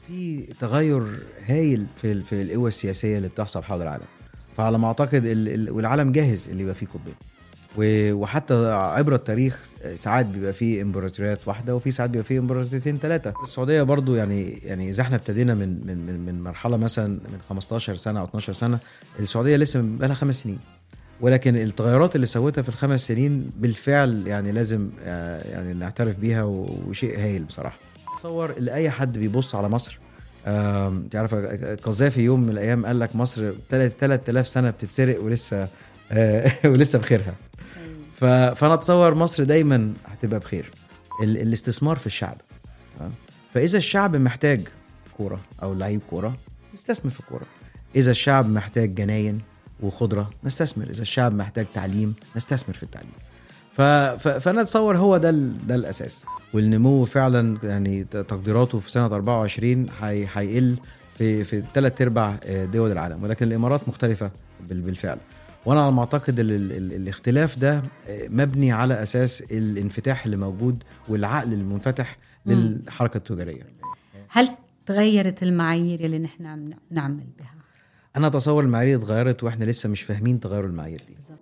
في تغير هايل في في القوى السياسيه اللي بتحصل حول العالم فعلى ما اعتقد ال- ال- والعالم جاهز اللي يبقى فيه قطبين و- وحتى عبر التاريخ ساعات بيبقى فيه امبراطوريات واحده وفي ساعات بيبقى فيه امبراطوريتين ثلاثه السعوديه برضو يعني يعني اذا احنا ابتدينا من من من, من مرحله مثلا من 15 سنه او 12 سنه السعوديه لسه بقى لها خمس سنين ولكن التغيرات اللي سوتها في الخمس سنين بالفعل يعني لازم آه، يعني نعترف بيها و- وشيء هايل بصراحه تصور لاي حد بيبص على مصر آم، تعرف قذافي يوم من الايام قال لك مصر 3000 سنه بتتسرق ولسه آه، ولسه بخيرها ف- فانا اتصور مصر دايما هتبقى بخير ال- الاستثمار في الشعب تمام؟ فاذا الشعب محتاج كوره او لعيب كوره نستثمر في الكوره اذا الشعب محتاج جناين وخضره نستثمر اذا الشعب محتاج تعليم نستثمر في التعليم ف... ف... فانا اتصور هو ده ال... ده الاساس والنمو فعلا يعني ت- تقديراته في سنه 24 هي... هيقل في في ثلاث ارباع آه، دول العالم ولكن الامارات مختلفه بال... بالفعل وانا على ما اعتقد ال... ال... ال... الاختلاف ده آه، مبني على اساس الانفتاح اللي موجود والعقل المنفتح مم. للحركه التجاريه هل تغيرت المعايير اللي نحن عم نعمل بها انا اتصور المعايير اتغيرت واحنا لسه مش فاهمين تغير المعايير دي بالضبط.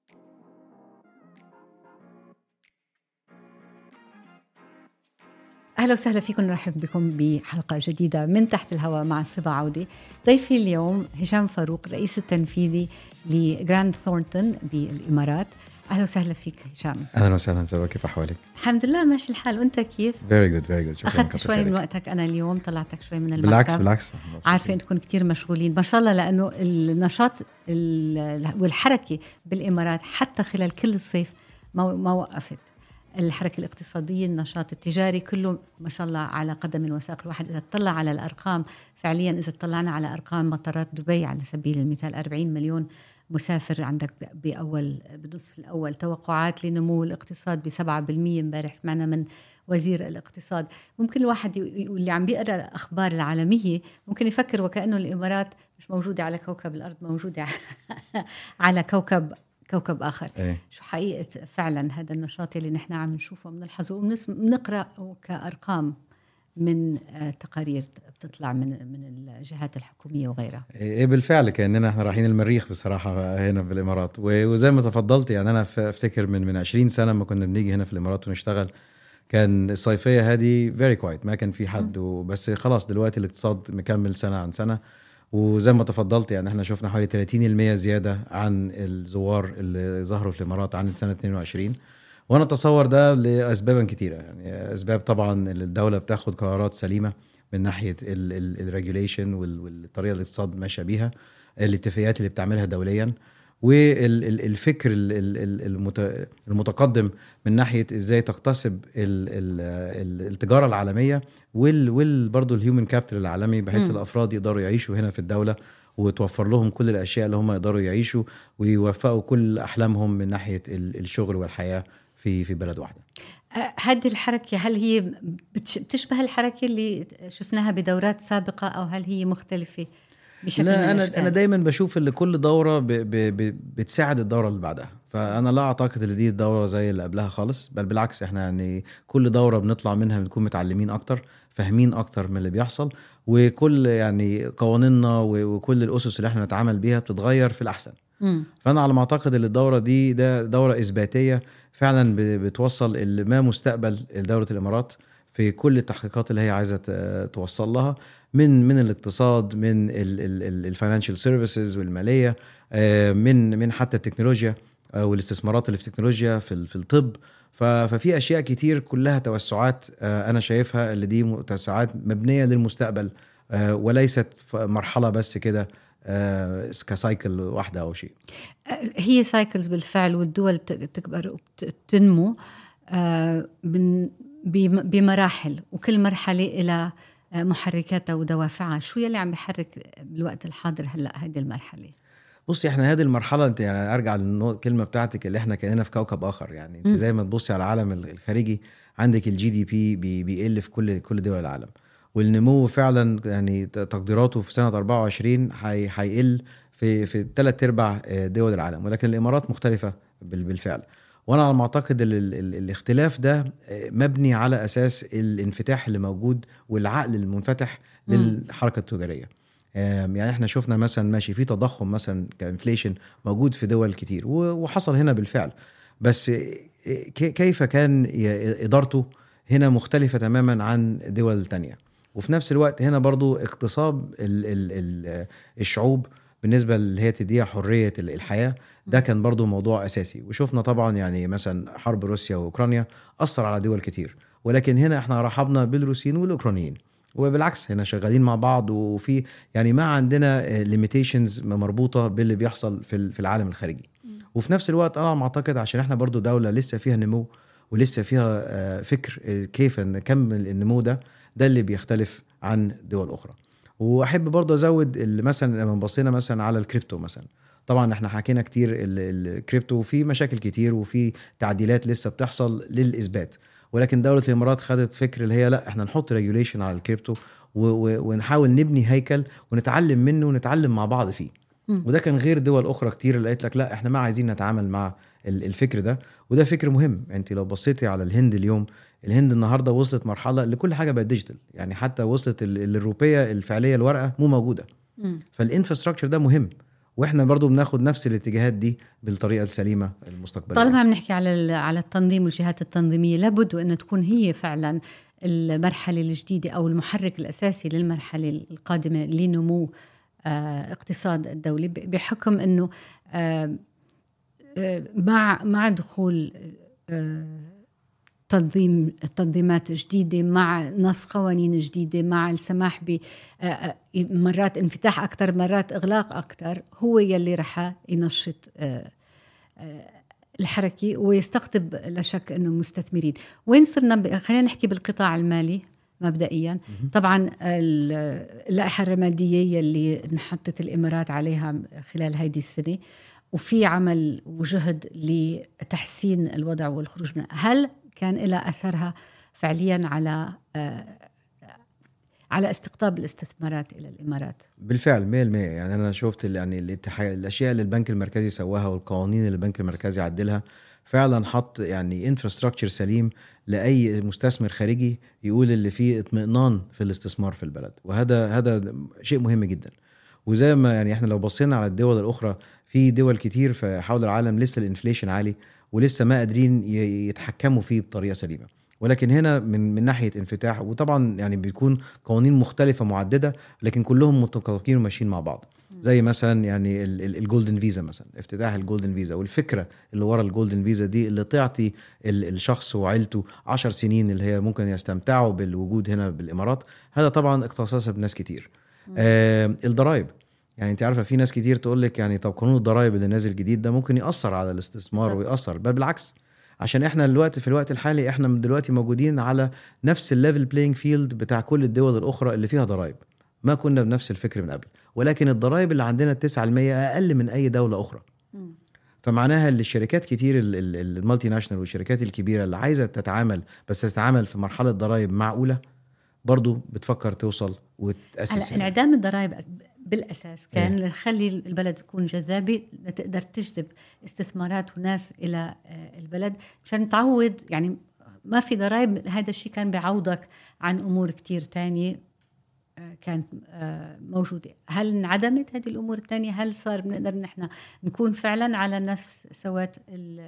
اهلا وسهلا فيكم نرحب بكم بحلقه جديده من تحت الهواء مع صبا عودي ضيفي اليوم هشام فاروق رئيس التنفيذي لجراند ثورنتون بالامارات اهلا وسهلا فيك هشام اهلا وسهلا سوا كيف احوالك؟ الحمد لله ماشي الحال وانت كيف فيري جود فيري جود اخذت شوي من وقتك انا اليوم طلعتك شوي من المكتب بالعكس بالعكس عارفه انكم كتير مشغولين ما شاء الله لانه النشاط ال- والحركه بالامارات حتى خلال كل الصيف ما ما وقفت الحركه الاقتصاديه النشاط التجاري كله ما شاء الله على قدم وساق الواحد اذا اطلع على الارقام فعليا اذا اطلعنا على ارقام مطارات دبي على سبيل المثال 40 مليون مسافر عندك ب- باول بالنصف الاول توقعات لنمو الاقتصاد ب 7% امبارح سمعنا من وزير الاقتصاد ممكن الواحد ي- ي- اللي عم بيقرا الاخبار العالميه ممكن يفكر وكانه الامارات مش موجوده على كوكب الارض موجوده على كوكب كوكب اخر ايه شو حقيقه فعلا هذا النشاط اللي نحن عم نشوفه بنلحظه وبنقرا كارقام من آه، تقارير بتطلع من من الجهات الحكوميه وغيرها ايه بالفعل كاننا احنا رايحين المريخ بصراحه هنا في الامارات و- وزي ما تفضلت يعني انا ف- افتكر من من 20 سنه لما كنا بنيجي هنا في الامارات ونشتغل كان الصيفيه هذه فيري كوايت ما كان في حد بس خلاص دلوقتي الاقتصاد مكمل سنه عن سنه وزي ما تفضلت يعني احنا شفنا حوالي 30% زياده عن الزوار اللي ظهروا في الامارات عن سنه 22 وانا اتصور ده لاسباب كتيره يعني اسباب طبعا اللي الدوله بتاخد قرارات سليمه من ناحيه الريجوليشن والطريقه اللي الاقتصاد ماشيه بيها الاتفاقيات اللي بتعملها دوليا والفكر المتقدم من ناحيه ازاي تكتسب ال- ال- ال- التجاره العالميه وال وال برضه الهيومن كابيتال العالمي بحيث مم. الافراد يقدروا يعيشوا هنا في الدوله وتوفر لهم كل الاشياء اللي هم يقدروا يعيشوا ويوفقوا كل احلامهم من ناحيه ال- الشغل والحياه في في بلد واحده آه، هذه الحركه هل هي بتش- بتشبه الحركه اللي شفناها بدورات سابقه او هل هي مختلفه بشكل من لا انا الأشكال؟ انا دايما بشوف ان كل دوره ب ب ب بتساعد الدوره اللي بعدها فانا لا اعتقد ان دي الدوره زي اللي قبلها خالص بل بالعكس احنا يعني كل دوره بنطلع منها بنكون متعلمين اكتر فاهمين اكتر من اللي بيحصل وكل يعني قوانيننا و- وكل الاسس اللي احنا نتعامل بيها بتتغير في الاحسن مم. فانا على ما اعتقد ان الدوره دي ده دوره اثباتيه فعلا ب- بتوصل اللي ما مستقبل دوله الامارات في كل التحقيقات اللي هي عايزه ت- توصل لها من من الاقتصاد من الفاينانشال سيرفيسز والماليه آه، من من حتى التكنولوجيا آه، والاستثمارات اللي في التكنولوجيا في ال- في الطب ف- ففي اشياء كتير كلها توسعات آه، انا شايفها اللي دي م- توسعات مبنيه للمستقبل آه، وليست ف- مرحله بس كده آه، كسايكل واحده او شيء هي سايكلز بالفعل والدول بت- بتكبر وبتنمو آه، من بم- بمراحل وكل مرحلة إلى آه، محركاتها ودوافعها شو يلي عم بيحرك بالوقت الحاضر هلا هذه المرحلة بصي احنا هذه المرحله انت يعني ارجع للكلمه بتاعتك اللي احنا كاننا في كوكب اخر يعني انت مم. زي ما تبصي على العالم الخارجي عندك الجي دي بي بيقل في كل كل دول العالم والنمو فعلا يعني ت- تقديراته في سنه 24 هي- هيقل في في ثلاث ارباع آه، دول العالم ولكن الامارات مختلفه بال- بالفعل وانا على ما اعتقد ال ال ال الاختلاف ده آه، مبني على اساس الانفتاح اللي موجود والعقل المنفتح مم. للحركه التجاريه آم، يعني احنا شفنا مثلا ماشي في تضخم مثلا كانفليشن موجود في دول كتير و- وحصل هنا بالفعل بس كي- كيف كان ي- ادارته هنا مختلفه تماما عن دول تانية وفي نفس الوقت هنا برضو اغتصاب ال ال ال الشعوب بالنسبه اللي هي تديها حريه ال- الحياه ده كان برضو موضوع اساسي وشفنا طبعا يعني مثلا حرب روسيا واوكرانيا اثر على دول كتير ولكن هنا احنا رحبنا بالروسيين والاوكرانيين وبالعكس هنا شغالين مع بعض وفي يعني ما عندنا ليميتيشنز مربوطه باللي بيحصل في ال- في العالم الخارجي وفي نفس الوقت انا معتقد عشان احنا برضو دوله لسه فيها نمو ولسه فيها آه، فكر آه، كيف نكمل النمو ده ده اللي بيختلف عن دول اخرى واحب برضو ازود اللي مثلا لما بصينا مثلا على الكريبتو مثلا طبعا احنا حكينا كتير ال- الكريبتو في مشاكل كتير وفي تعديلات لسه بتحصل للاثبات ولكن دوله الامارات خدت فكر اللي هي لا احنا نحط ريجوليشن على الكريبتو و- و- ونحاول نبني هيكل ونتعلم منه ونتعلم مع بعض فيه مم. وده كان غير دول اخرى كتير اللي قالت لك لا احنا ما عايزين نتعامل مع ال- الفكر ده وده فكر مهم انت لو بصيتي على الهند اليوم الهند النهارده وصلت مرحله اللي كل حاجه بقت ديجيتال يعني حتى وصلت ال- الروبيه الفعليه الورقه مو موجوده مم. فالانفراستراكشر ده مهم واحنا برضو بناخد نفس الاتجاهات دي بالطريقه السليمه المستقبليه طالما عم نحكي على ال- على التنظيم والجهات التنظيميه لابد وان تكون هي فعلا المرحله الجديده او المحرك الاساسي للمرحله القادمه لنمو آه، اقتصاد الدوله ب- بحكم انه آه، آه، مع مع دخول آه، تنظيم تنظيمات جديدة مع نص قوانين جديدة مع السماح ب آه، آه، مرات انفتاح أكثر مرات إغلاق أكثر هو يلي رح ينشط آه، آه، الحركة ويستقطب لا شك أنه مستثمرين وين صرنا ب... خلينا نحكي بالقطاع المالي مبدئيا طبعا ال- اللائحة الرمادية يلي انحطت الإمارات عليها خلال هذه السنة وفي عمل وجهد لتحسين الوضع والخروج منها هل كان لها أثرها فعليا على آه، على استقطاب الاستثمارات إلى الإمارات بالفعل 100% يعني انا شفت ال- يعني الاتحاد الاشياء اللي البنك المركزي سواها والقوانين اللي البنك المركزي عدلها فعلا حط يعني انفراستراكشر سليم لاي مستثمر خارجي يقول اللي فيه اطمئنان في الاستثمار في البلد وهذا هذا شيء مهم جدا وزي ما يعني احنا لو بصينا على الدول الاخرى في دول كتير في حول العالم لسه الانفليشن عالي ولسه ما قادرين ي- يتحكموا فيه بطريقه سليمه ولكن هنا من من ناحيه انفتاح وطبعا يعني بيكون قوانين مختلفه معدده لكن كلهم متطابقين وماشيين مع بعض زي مثلا يعني الجولدن فيزا مثلا افتتاح الجولدن فيزا والفكره اللي ورا الجولدن فيزا دي اللي تعطي ال- الشخص وعيلته عشر سنين اللي هي ممكن يستمتعوا بالوجود هنا بالامارات هذا طبعا اختصاص بناس كتير آه الضرايب يعني انت عارفه في ناس كتير تقول لك يعني طب قانون الضرايب اللي نازل جديد ده ممكن ياثر على الاستثمار بالظبط. وياثر بل بالعكس عشان احنا الوقت في الوقت الحالي احنا من دلوقتي موجودين على نفس الليفل بلاينج فيلد بتاع كل الدول الاخرى اللي فيها ضرايب ما كنا بنفس الفكر من قبل ولكن الضرايب اللي عندنا 9% اقل من اي دوله اخرى فمعناها اللي الشركات كتير ال- ال- ال- المالتي ناشونال والشركات الكبيره اللي عايزه تتعامل بس تتعامل في مرحله ضرايب معقوله برضو بتفكر توصل وتاسس هلا هنا. انعدام الضرائب بالاساس كان إيه. لخلي البلد تكون جذابه لتقدر تجذب استثمارات وناس الى آه، البلد مشان تعوض يعني ما في ضرائب هذا الشيء كان بيعوضك عن امور كتير تانية آه، كانت آه، موجوده هل انعدمت هذه الامور الثانيه هل صار بنقدر نحن نكون فعلا على نفس سوات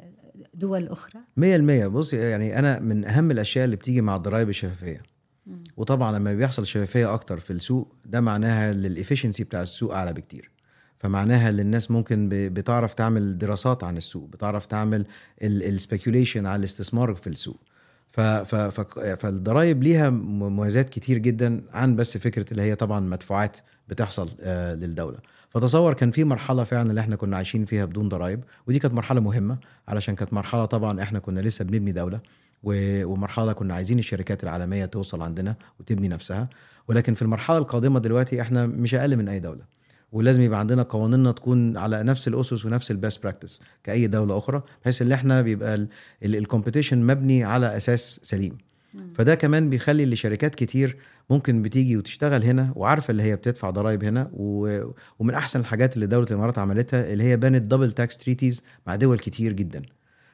الدول الاخرى 100% بص يعني انا من اهم الاشياء اللي بتيجي مع الضرايب الشفافيه وطبعا لما بيحصل شفافيه اكتر في السوق ده معناها ان الافشنسي بتاع السوق اعلى بكتير فمعناها ان الناس ممكن ب- بتعرف تعمل دراسات عن السوق بتعرف تعمل السبيكيوليشن على الاستثمار في السوق ف ف ف فالضرايب ليها مميزات كتير جدا عن بس فكره اللي هي طبعا مدفوعات بتحصل آه للدوله فتصور كان في مرحله فعلا اللي احنا كنا عايشين فيها بدون ضرايب ودي كانت مرحله مهمه علشان كانت مرحله طبعا احنا كنا لسه بنبني دوله و- ومرحله كنا عايزين الشركات العالميه توصل عندنا وتبني نفسها ولكن في المرحله القادمه دلوقتي احنا مش اقل من اي دوله ولازم يبقى عندنا قوانيننا تكون على نفس الاسس ونفس البيست براكتس كاي دوله اخرى بحيث ان احنا بيبقى الكومبيتيشن مبني على اساس سليم فده كمان بيخلي لشركات كتير ممكن بتيجي وتشتغل هنا وعارفه اللي هي بتدفع ضرائب هنا و... ومن احسن الحاجات اللي دوله الامارات عملتها اللي هي بنت دبل تاكس تريتيز مع دول كتير جدا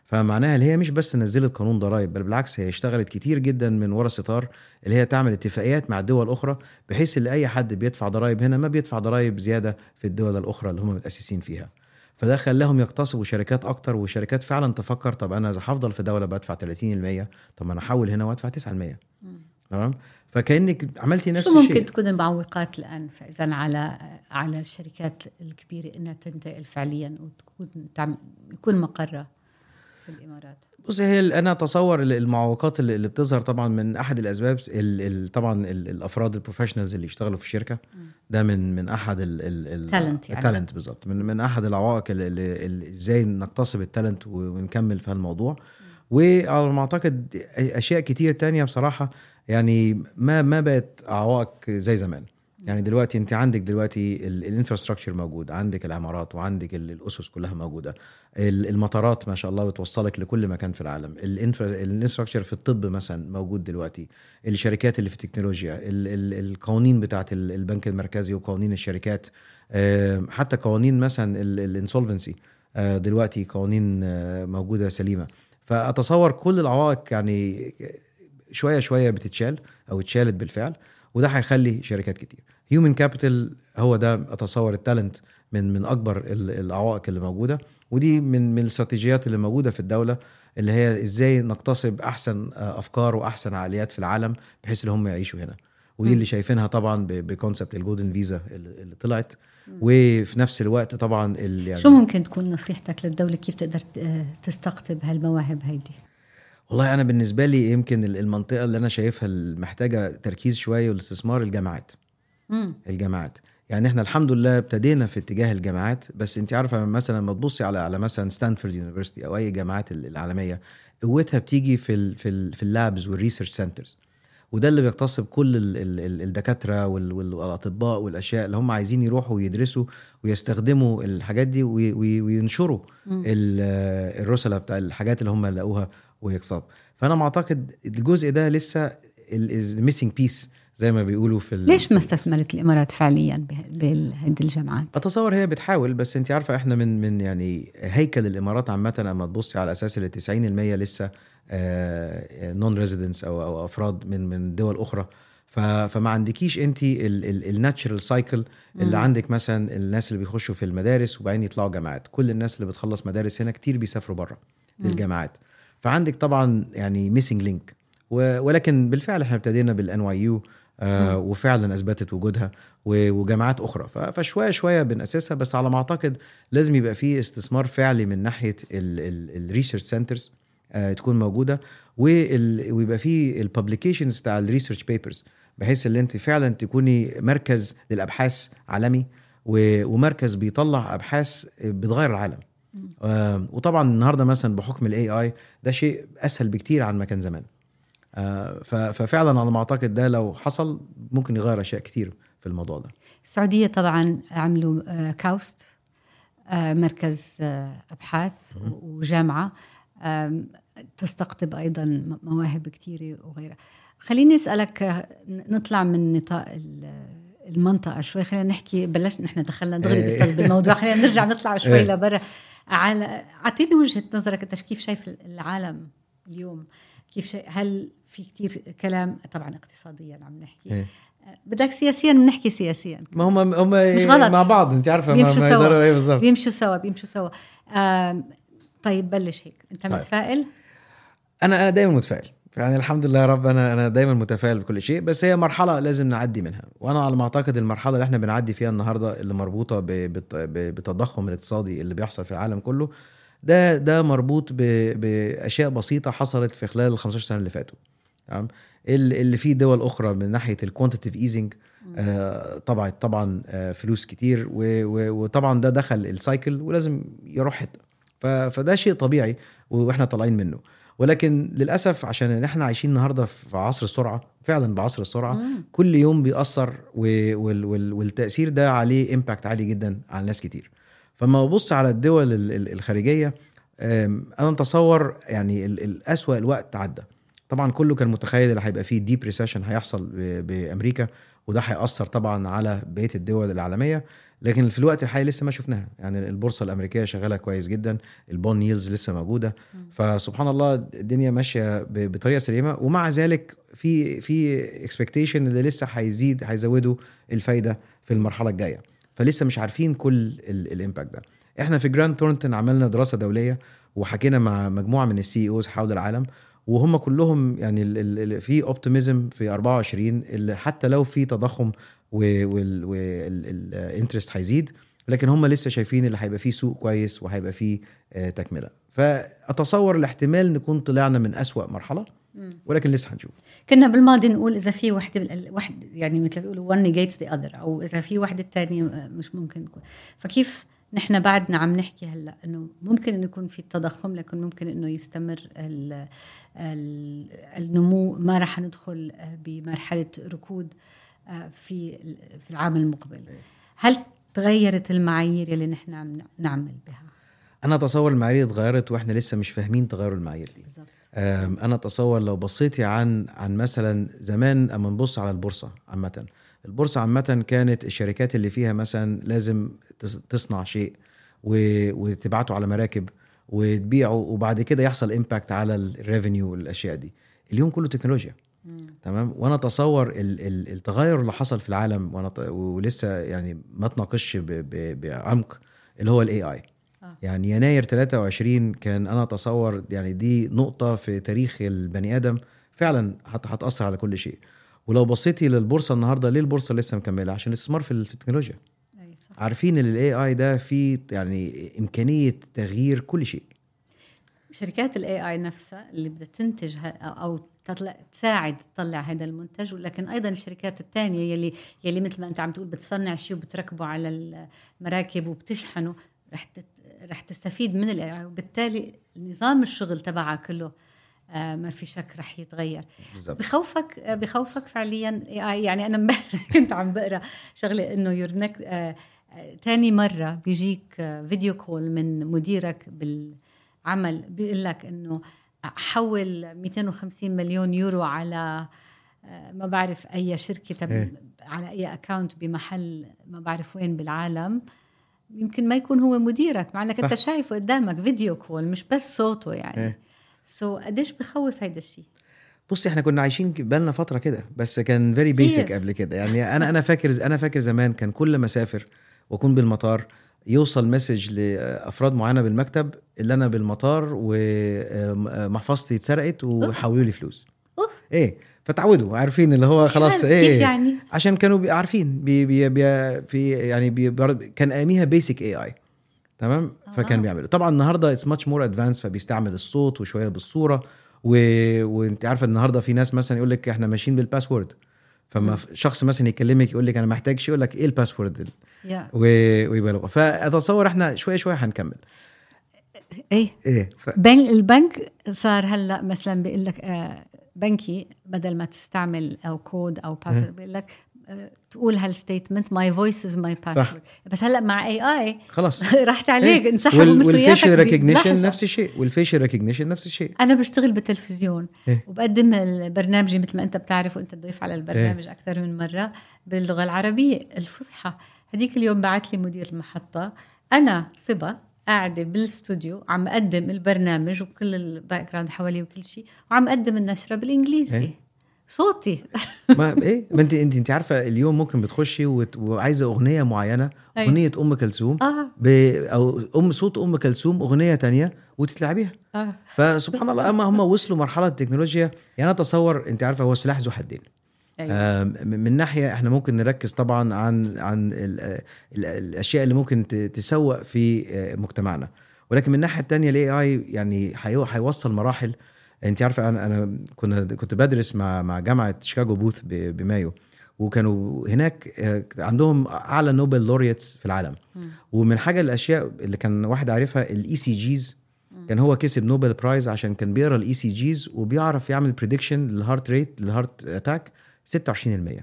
فمعناها اللي هي مش بس نزلت قانون ضرائب بل بالعكس هي اشتغلت كتير جدا من ورا ستار اللي هي تعمل اتفاقيات مع الدول الاخرى بحيث ان اي حد بيدفع ضرائب هنا ما بيدفع ضرائب زياده في الدول الاخرى اللي هم متاسسين فيها فده خلاهم يقتصبوا شركات اكتر وشركات فعلا تفكر طب انا اذا هفضل في دوله بدفع 30% طب ما انا احول هنا وادفع 9% تمام فكانك عملتي نفس شو الشيء ممكن تكون المعوقات الان اذا على على الشركات الكبيره انها تنتقل فعليا وتكون تعم- يكون مقرها في الامارات بص هي ال- انا اتصور ال- المعوقات اللي اللي بتظهر طبعا من احد الاسباب ال ال طبعا ال الافراد البروفيشنالز اللي يشتغلوا في الشركه ده من من احد ال ال Talent يعني. التالنت بالظبط من من احد العوائق اللي- اللي اللي ازاي نقتصب التالنت ونكمل في هالموضوع وعلى ما اعتقد اشياء كتير تانية بصراحه يعني ما ما بقت عوائق زي زمان يعني دلوقتي انت عندك دلوقتي الانفراستراكشر موجود عندك العمارات وعندك ال- الاسس كلها موجوده ال- المطارات ما شاء الله بتوصلك لكل مكان في العالم الانفراستراكشر في الطب مثلا موجود دلوقتي الشركات اللي في التكنولوجيا ال- ال- القوانين بتاعت ال- البنك المركزي وقوانين الشركات آم، حتى قوانين مثلا الانسولفنسي دلوقتي قوانين آه، موجوده سليمه فاتصور كل العوائق يعني شويه شويه بتتشال او اتشالت بالفعل وده هيخلي شركات كتير هيومن كابيتال هو ده اتصور التالنت من من اكبر ال- العوائق اللي موجوده ودي من من الاستراتيجيات اللي موجوده في الدوله اللي هي ازاي نقتصب احسن آه، افكار واحسن عقليات في العالم بحيث ان هم يعيشوا هنا ودي اللي شايفينها طبعا ب- بكونسبت الجولدن فيزا اللي اللي طلعت وفي نفس الوقت طبعا ال- يعني شو ممكن تكون نصيحتك للدوله كيف تقدر ت- آه، تستقطب هالمواهب هيدي والله انا بالنسبه لي يمكن ال- المنطقه اللي انا شايفها محتاجه تركيز شويه والاستثمار الجامعات مم. الجامعات يعني احنا الحمد لله ابتدينا في اتجاه الجامعات بس انت عارفه مثلا لما تبصي على على مثلا ستانفورد يونيفرستي او اي جامعات ال- العالميه قوتها بتيجي في ال في ال في اللابز والريسيرش سنترز وده اللي بيغتصب كل ال ال ال الدكاتره وال- وال- والاطباء والاشياء اللي هم عايزين يروحوا ويدرسوا ويستخدموا الحاجات دي وي- وي- وينشروا ال- آه، الرسله بتاع الحاجات اللي هم لقوها ويقصب فانا معتقد الجزء ده لسه ميسنج بيس زي ما بيقولوا في ال- ليش ما استثمرت الامارات فعليا به- بهيدي الجامعات اتصور هي بتحاول بس انت عارفه احنا من من يعني هيكل الامارات عامه لما تبصي على اساس ال 90% لسه نون ريزيدنس او او افراد من من دول اخرى ف- فما عندكيش انت الناتشرال سايكل اللي عندك مثلا الناس اللي بيخشوا في المدارس وبعدين يطلعوا جامعات كل الناس اللي بتخلص مدارس هنا كتير بيسافروا بره للجامعات فعندك طبعا يعني ميسنج لينك ولكن بالفعل احنا ابتدينا بالان واي يو وفعلا اثبتت وجودها و- وجامعات اخرى ف- فشويه شويه بناسسها بس على ما اعتقد لازم يبقى في استثمار فعلي من ناحيه الريسيرش سنترز تكون موجوده وال- ويبقى في الببليكيشنز بتاع الريسيرش بيبرز بحيث ان انت فعلا تكوني مركز للابحاث عالمي و- ومركز بيطلع ابحاث بتغير العالم آه، وطبعا النهارده مثلا بحكم الاي اي ده شيء اسهل بكتير عن ما كان زمان آه، ف- ففعلا على ما اعتقد ده لو حصل ممكن يغير اشياء كتير في الموضوع ده السعوديه طبعا عملوا آه، كاوست آه، مركز آه، ابحاث وجامعه آم، تستقطب ايضا م- مواهب كثيره وغيرها خليني اسالك آه، ن- نطلع من نطاق ال- المنطقه شوي خلينا نحكي بلشنا نحن دخلنا دغري إيه. بصلب الموضوع خلينا نرجع نطلع شوي إيه. لبرا على اعطيني وجهه نظرك انت كيف شايف العالم اليوم كيف شايف هل في كتير كلام طبعا اقتصاديا عم نحكي إيه. بدك سياسيا نحكي سياسيا ما هم هم مش غلط. مع بعض انت عارفه ما, بيمشوا ما سوا. يقدروا ايه بالظبط بيمشوا سوا بيمشوا سوا آم، طيب بلش هيك انت طيب. متفائل انا انا دايما متفائل يعني الحمد لله يا رب انا انا دايما متفائل بكل شيء بس هي مرحله لازم نعدي منها وانا على ما اعتقد المرحله اللي احنا بنعدي فيها النهارده اللي مربوطه ب- بت- ب- بالتضخم الاقتصادي اللي بيحصل في العالم كله ده ده مربوط ب- باشياء بسيطه حصلت في خلال ال 15 سنه اللي فاتوا تمام ال- اللي فيه دول اخرى من ناحيه الكوانتيتيف ايزنج طبعا طبعا آه، فلوس كتير و- و- وطبعا ده دخل السايكل ولازم يروح حته ف- فده شيء طبيعي واحنا طالعين منه ولكن للاسف عشان احنا عايشين النهارده في عصر السرعه فعلا بعصر السرعه مم. كل يوم بيأثر و- وال- وال- والتأثير ده عليه امباكت عالي جدا على ناس كتير فما ببص على الدول ال- ال- الخارجية أم، أنا أتصور يعني ال- الأسوأ الوقت عدى طبعا كله كان متخيل اللي هيبقى فيه ديب ريسيشن هيحصل ب- بأمريكا وده هيأثر طبعا على بقيه الدول العالميه لكن في الوقت الحالي لسه ما شفناها يعني البورصه الامريكيه شغاله كويس جدا البون ييلز لسه موجوده فسبحان الله الدنيا ماشيه ب- بطريقه سليمه ومع ذلك في في اكسبكتيشن اللي لسه هيزيد هيزودوا الفايده في المرحله الجايه فلسه مش عارفين كل الامباكت ده احنا في جراند تورنتون عملنا دراسه دوليه وحكينا مع مجموعه من السي اوز حول العالم وهم كلهم يعني ال- ال- ال- في اوبتيميزم في 24 اللي حتى لو في تضخم والانترست هيزيد لكن هم لسه شايفين اللي هيبقى فيه سوق كويس وهيبقى فيه آه، تكمله فاتصور الاحتمال نكون طلعنا من أسوأ مرحله ولكن لسه هنشوف كنا بالماضي نقول اذا في وحده بال- وحد يعني مثل ما بيقولوا one negates the other او اذا في وحده الثانيه مش ممكن تكون فكيف نحن بعدنا عم نحكي هلا انه ممكن انه يكون في تضخم لكن ممكن انه يستمر ال ال النمو ما راح ندخل بمرحله ركود آه، في في العام المقبل هل تغيرت المعايير اللي نحن عم نعمل بها انا اتصور المعايير اتغيرت واحنا لسه مش فاهمين تغير المعايير دي بالضبط أم، انا اتصور لو بصيتي عن عن مثلا زمان اما نبص على البورصه عامه البورصه عامه كانت الشركات اللي فيها مثلا لازم تص- تصنع شيء و- وتبعته على مراكب وتبيعه وبعد كده يحصل امباكت على الريفينيو والاشياء دي اليوم كله تكنولوجيا تمام وانا اتصور ال- ال- التغير اللي حصل في العالم وانا ط- ولسه يعني ما تناقشش ب- ب- بعمق اللي هو الاي اي آه. يعني يناير 23 كان انا اتصور يعني دي نقطه في تاريخ البني ادم فعلا هت- هتاثر على كل شيء ولو بصيتي للبورصه النهارده ليه البورصه لسه مكمله عشان الاستثمار في ال- في التكنولوجيا أي صح. عارفين ان الاي اي ده فيه يعني امكانيه تغيير كل شيء شركات الاي اي نفسها اللي بدها تنتج ه- او تطلع تساعد تطلع هذا المنتج ولكن ايضا الشركات الثانيه يلي يلي مثل ما انت عم تقول بتصنع شيء وبتركبه على المراكب وبتشحنه رح تت- رح تستفيد من الاي اي وبالتالي نظام الشغل تبعها كله آه، ما في شك رح يتغير بالظبط بخوفك بخوفك فعليا AI يعني انا امبارح كنت عم بقرا شغله انه يورنك آه آه تاني مره بيجيك آه فيديو كول من مديرك بالعمل بيقول لك انه حول 250 مليون يورو على آه ما بعرف اي شركه تب إيه. على اي اكاونت بمحل ما بعرف وين بالعالم يمكن ما يكون هو مديرك مع انك صح. انت شايفه قدامك فيديو كول مش بس صوته يعني إيه. سو so, قديش بخوف هيدا الشيء بصي احنا كنا عايشين بالنا فتره كده بس كان فيري بيسك كيف؟ قبل كده يعني انا انا فاكر انا فاكر زمان كان كل ما اسافر واكون بالمطار يوصل مسج لافراد معينه بالمكتب اللي انا بالمطار ومحفظتي اتسرقت وحولوا لي فلوس اوف ايه فتعودوا عارفين اللي هو خلاص عارف ايه كيف يعني؟ عشان كانوا بي- عارفين بي بي بي في يعني بي برضه- كان اياميها بيسك اي اي تمام فكان آه. بيعملوا طبعا النهارده اتس ماتش مور ادفانس فبيستعمل الصوت وشويه بالصوره و... وانت عارفه النهارده في ناس مثلا يقول لك احنا ماشيين بالباسورد فما ف- شخص مثلا يكلمك يقول لك انا محتاج شيء يقول لك ايه الباسورد يا و... ويبالغ فاتصور احنا شويه شويه هنكمل ايه ايه ف... بنك البنك صار هلا مثلا بيقول لك آه بنكي بدل ما تستعمل او كود او باسورد بيقول لك آه تقول هالستيتمنت ماي فويس از ماي باسورد بس هلا مع اي اي خلاص راحت عليك إيه. انسحبوا وال... مصرياتك والفيشل ريكوجنيشن بلحظة. نفس الشيء والفيشل ريكوجنيشن نفس الشيء انا بشتغل بالتلفزيون إيه. وبقدم البرنامج مثل ما انت بتعرف وانت تضيف على البرنامج اكثر من مره باللغه العربيه الفصحى هذيك اليوم بعت لي مدير المحطه انا صبا قاعده بالاستوديو عم اقدم البرنامج وكل الباك جراوند حوالي وكل شيء وعم اقدم النشره بالانجليزي إيه. صوتي ما ايه ما انت انت انت عارفه اليوم ممكن بتخشي وت... وعايزه اغنيه معينه أي. اغنيه ام كلثوم اه ب... او ام صوت ام كلثوم اغنيه تانية وتتلعبيها اه فسبحان الله اما هم وصلوا مرحله التكنولوجيا يعني انا اتصور انت عارفه هو سلاح ذو حدين أيوة. آم، من ناحيه احنا ممكن نركز طبعا عن عن ال ال الاشياء اللي ممكن ت- تسوق في آه، مجتمعنا ولكن من الناحيه الثانيه الاي اي يعني هيو- هيوصل مراحل انت عارفه انا انا كنت كنت بدرس مع مع جامعه شيكاغو بوث ب- بمايو وكانوا هناك آه، عندهم اعلى نوبل لوريتس في العالم ومن حاجه الاشياء اللي كان واحد عارفها الاي سي جيز كان هو كسب نوبل برايز عشان كان بيقرا الاي سي جيز وبيعرف يعمل بريدكشن للهارت ريت للهارت اتاك 26%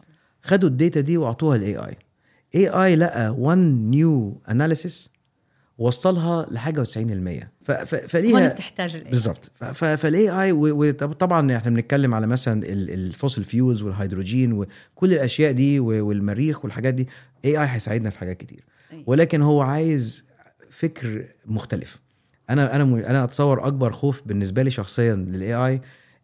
خدوا الداتا دي واعطوها للاي اي اي اي لقى 1 نيو اناليسيس وصلها لحاجه و90% ف- ف- هون فليها بتحتاج ال AI. بالظبط فالاي اي وطبعا احنا بنتكلم على مثلا الفوسل فيولز والهيدروجين وكل الاشياء دي و- والمريخ والحاجات دي اي اي هيساعدنا في حاجات كتير أي. ولكن هو عايز فكر مختلف انا انا م- انا اتصور اكبر خوف بالنسبه لي شخصيا للاي اي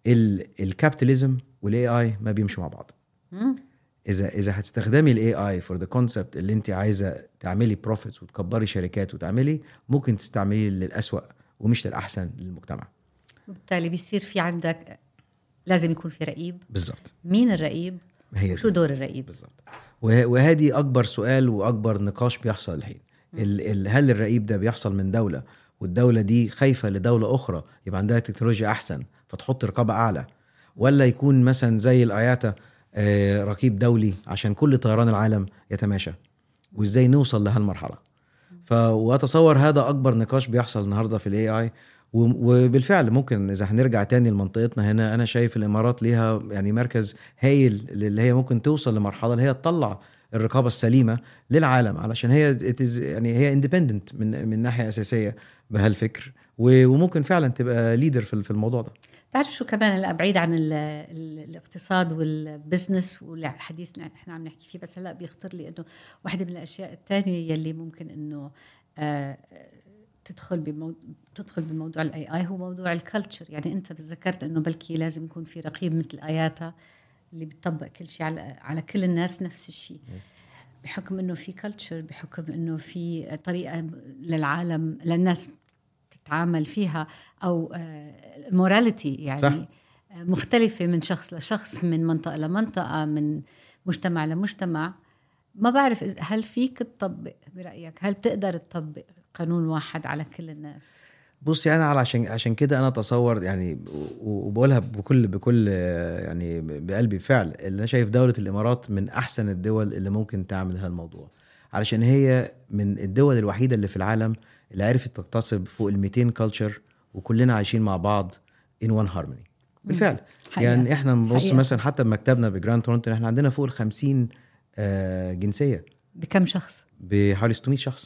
الكابيتاليزم والاي اي ما بيمشوا مع بعض مم. اذا اذا هتستخدمي الاي اي فور ذا كونسبت اللي انت عايزه تعملي بروفيتس وتكبري شركات وتعملي ممكن تستعمليه للاسوأ ومش للاحسن للمجتمع وبالتالي بيصير في عندك لازم يكون في رقيب بالظبط مين الرقيب هي شو دور الرقيب بالظبط وه- وهذه اكبر سؤال واكبر نقاش بيحصل الحين ال ال هل الرقيب ده بيحصل من دوله والدوله دي خايفه لدوله اخرى يبقى عندها تكنولوجيا احسن فتحط رقابه اعلى ولا يكون مثلا زي الاياتا آه، رقيب دولي عشان كل طيران العالم يتماشى وازاي نوصل لهالمرحله ف واتصور هذا اكبر نقاش بيحصل النهارده في الاي اي وبالفعل ممكن اذا هنرجع تاني لمنطقتنا هنا انا شايف الامارات ليها يعني مركز هايل اللي هي ممكن توصل لمرحله اللي هي تطلع الرقابه السليمه للعالم علشان هي it is- يعني هي اندبندنت من من ناحيه اساسيه بهالفكر و- وممكن فعلا تبقى ليدر في في الموضوع ده بتعرف شو كمان هلا بعيد عن ال ال الاقتصاد والبزنس والحديث اللي احنا عم نحكي فيه بس هلا بيخطر لي انه واحدة من الاشياء الثانيه يلي ممكن انه آه تدخل بمو... تدخل بموضوع الاي اي هو موضوع الكلتشر يعني انت تذكرت انه بلكي لازم يكون في رقيب مثل اياتا اللي بتطبق كل شيء على على كل الناس نفس الشيء بحكم انه في كلتشر بحكم انه في طريقه للعالم للناس تتعامل فيها او موراليتي يعني صح. صح. مختلفه من شخص لشخص من منطقه لمنطقه من مجتمع لمجتمع ما بعرف إذا- هل فيك تطبق برايك هل بتقدر تطبق قانون واحد على كل الناس بصي انا علشان عشان كده انا اتصور يعني و- وبقولها بكل بكل آه، يعني بقلبي فعل اللي انا شايف دوله الامارات من احسن الدول اللي ممكن تعمل هالموضوع علشان هي من الدول الوحيده اللي في العالم اللي عرفت تغتصب فوق ال 200 كلتشر وكلنا عايشين مع بعض ان وان هارموني بالفعل حقيقة. يعني احنا بنبص حقيقة. مثلا حتى بمكتبنا بجراند تورنتو احنا عندنا فوق ال 50 آه، جنسيه بكم شخص بحوالي 600 شخص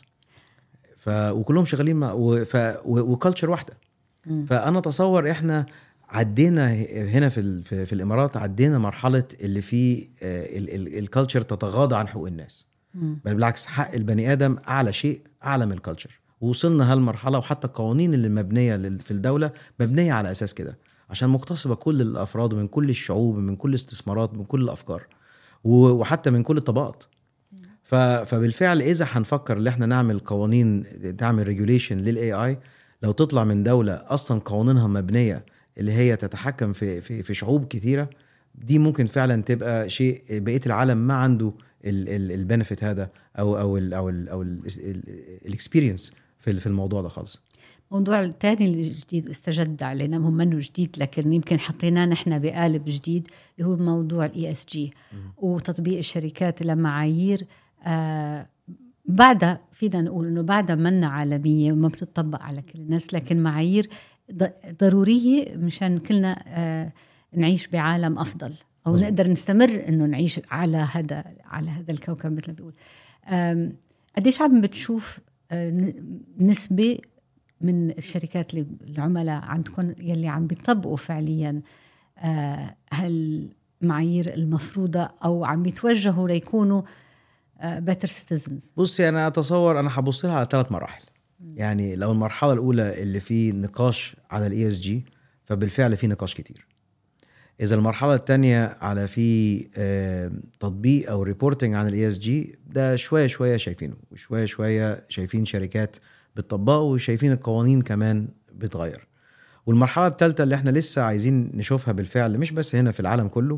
ف وكلهم شغالين مع و... ف... و... وكالتشر واحده مم. فانا اتصور احنا عدينا هنا في ال... في, في الامارات عدينا مرحله اللي فيه الكالتشر تتغاضى عن حقوق الناس مم. بل بالعكس حق البني ادم اعلى شيء اعلى من الكالتشر ووصلنا هالمرحله وحتى القوانين اللي مبنيه لل- في الدوله مبنيه على اساس كده عشان مغتصبه كل الافراد ومن كل الشعوب ومن كل الاستثمارات من كل الافكار و- وحتى من كل الطبقات ف- فبالفعل اذا هنفكر ان احنا نعمل قوانين تعمل ريجوليشن للاي اي لو تطلع من دوله اصلا قوانينها مبنيه اللي هي تتحكم في في في شعوب كثيره دي ممكن فعلا تبقى شيء بقيه العالم ما عنده البنفيت هذا او او ال او ال او الاكسبيرينس في في الموضوع ده خالص موضوع الثاني الجديد استجد علينا هو منه جديد لكن يمكن حطيناه نحن بقالب جديد اللي هو موضوع الاي اس جي وتطبيق الشركات لمعايير آه بعدها فينا نقول انه بعدها منا عالميه وما بتطبق على كل الناس لكن معايير ض- ضروريه مشان كلنا آه نعيش بعالم افضل او مظبوط. نقدر نستمر انه نعيش على هذا على هذا الكوكب مثل ما بيقول آم، قديش عم بتشوف آه، ن- نسبه من الشركات اللي العملاء عندكم يلي عم بيطبقوا فعليا آه، هالمعايير المفروضه او عم بيتوجهوا ليكونوا بيتر سيتيزنز بصي انا اتصور انا هبص لها على ثلاث مراحل يعني لو المرحله الاولى اللي في نقاش على الاي اس جي فبالفعل في نقاش كتير اذا المرحله الثانيه على في آه، تطبيق او ريبورتنج عن الاي اس جي ده شويه شويه شايفينه وشويه شويه شايفين شركات بتطبقه وشايفين القوانين كمان بتغير والمرحله الثالثه اللي احنا لسه عايزين نشوفها بالفعل مش بس هنا في العالم كله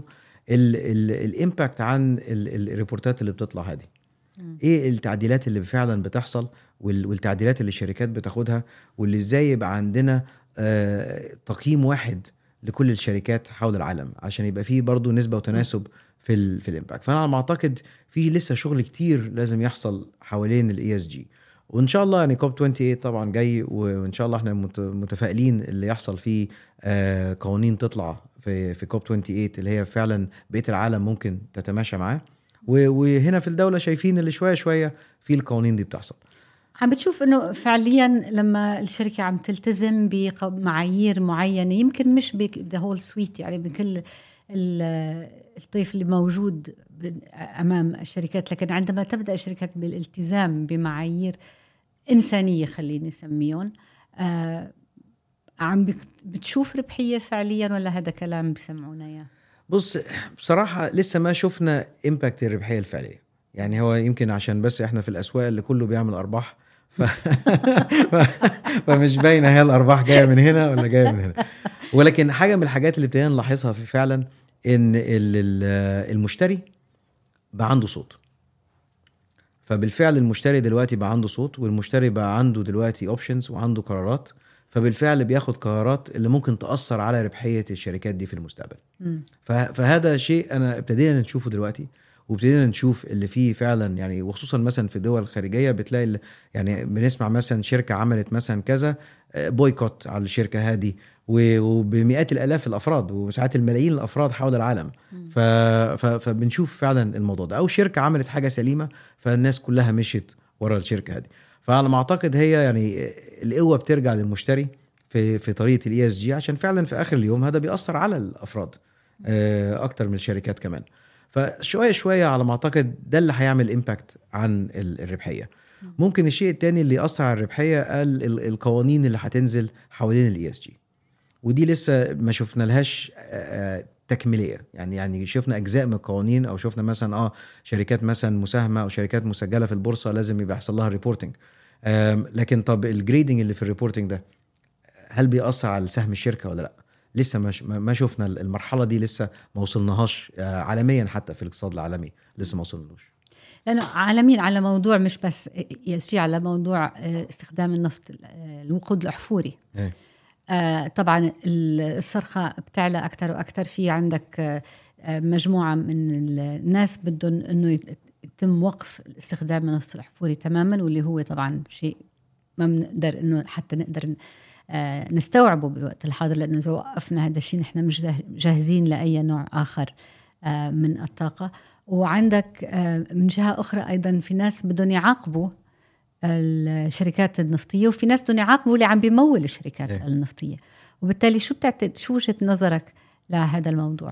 الامباكت عن ال- الريبورتات اللي بتطلع هذه ايه التعديلات اللي فعلا بتحصل وال- والتعديلات اللي الشركات بتاخدها واللي ازاي يبقى عندنا آه، تقييم واحد لكل الشركات حول العالم عشان يبقى فيه برضو نسبه وتناسب في ال في الامباكت فانا على ما اعتقد في لسه شغل كتير لازم يحصل حوالين الاي اس جي وان شاء الله يعني كوب 28 طبعا جاي وان شاء الله احنا مت- متفائلين اللي يحصل فيه آه، قوانين تطلع في في كوب 28 اللي هي فعلا بقيه العالم ممكن تتماشى معاه و- وهنا في الدوله شايفين اللي شويه شويه في القوانين دي بتحصل عم بتشوف انه فعليا لما الشركه عم تلتزم بمعايير معينه يمكن مش ذا هول سويت يعني بكل الطيف اللي موجود امام الشركات لكن عندما تبدا الشركات بالالتزام بمعايير انسانيه خليني اسميهم آه عم بتشوف ربحيه فعليا ولا هذا كلام بسمعونا اياه؟ بص بصراحه لسه ما شفنا امباكت الربحيه الفعليه يعني هو يمكن عشان بس احنا في الاسواق اللي كله بيعمل ارباح ف... فمش باينه هي الارباح جايه من هنا ولا جايه من هنا ولكن حاجه من الحاجات اللي ابتدينا نلاحظها في فعلا ان المشتري بقى عنده صوت فبالفعل المشتري دلوقتي بقى عنده صوت والمشتري بقى عنده دلوقتي اوبشنز وعنده قرارات فبالفعل بياخد قرارات اللي ممكن تاثر على ربحيه الشركات دي في المستقبل فهذا شيء انا ابتدينا نشوفه دلوقتي وابتدينا نشوف اللي فيه فعلا يعني وخصوصا مثلا في الدول الخارجيه بتلاقي يعني بنسمع مثلا شركه عملت مثلا كذا بويكوت على الشركه هذه وبمئات الالاف الافراد وساعات الملايين الافراد حول العالم ف... ف... فبنشوف فعلا الموضوع ده او شركه عملت حاجه سليمه فالناس كلها مشيت ورا الشركه هذه فعلى ما اعتقد هي يعني القوه بترجع للمشتري في في طريقه الاي اس جي عشان فعلا في اخر اليوم هذا بيأثر على الافراد اكتر من الشركات كمان فشويه شويه على ما اعتقد ده اللي هيعمل امباكت عن الربحيه ممكن الشيء الثاني اللي ياثر على الربحيه القوانين اللي هتنزل حوالين الاي اس جي ودي لسه ما شفنا لهاش تكميليه يعني يعني شفنا اجزاء من القوانين او شفنا مثلا اه شركات مثلا مساهمه او شركات مسجله في البورصه لازم يبقى يحصل لها ريبورتنج لكن طب الجريدنج اللي في الريبورتنج ده هل بيأثر على سهم الشركه ولا لا؟ لسه ما ما شفنا المرحله دي لسه ما وصلناهاش عالميا حتى في الاقتصاد العالمي لسه ما وصلناش لانه عالميا على موضوع مش بس يسجي على موضوع استخدام النفط الوقود الاحفوري إيه. آه طبعا الصرخة بتعلى أكثر وأكثر في عندك آه مجموعة من الناس بدهم أنه يتم وقف استخدام النفط الأحفوري تماما واللي هو طبعا شيء ما بنقدر أنه حتى نقدر آه نستوعبه بالوقت الحاضر لأنه إذا وقفنا هذا الشيء نحن مش جاهزين لأي نوع آخر آه من الطاقة وعندك آه من جهة أخرى أيضا في ناس بدهم يعاقبوا الشركات النفطيه وفي ناس بدهم يعاقبوا اللي عم بيمول الشركات إيه؟ النفطيه وبالتالي شو بتعتقد شو وجهه نظرك لهذا الموضوع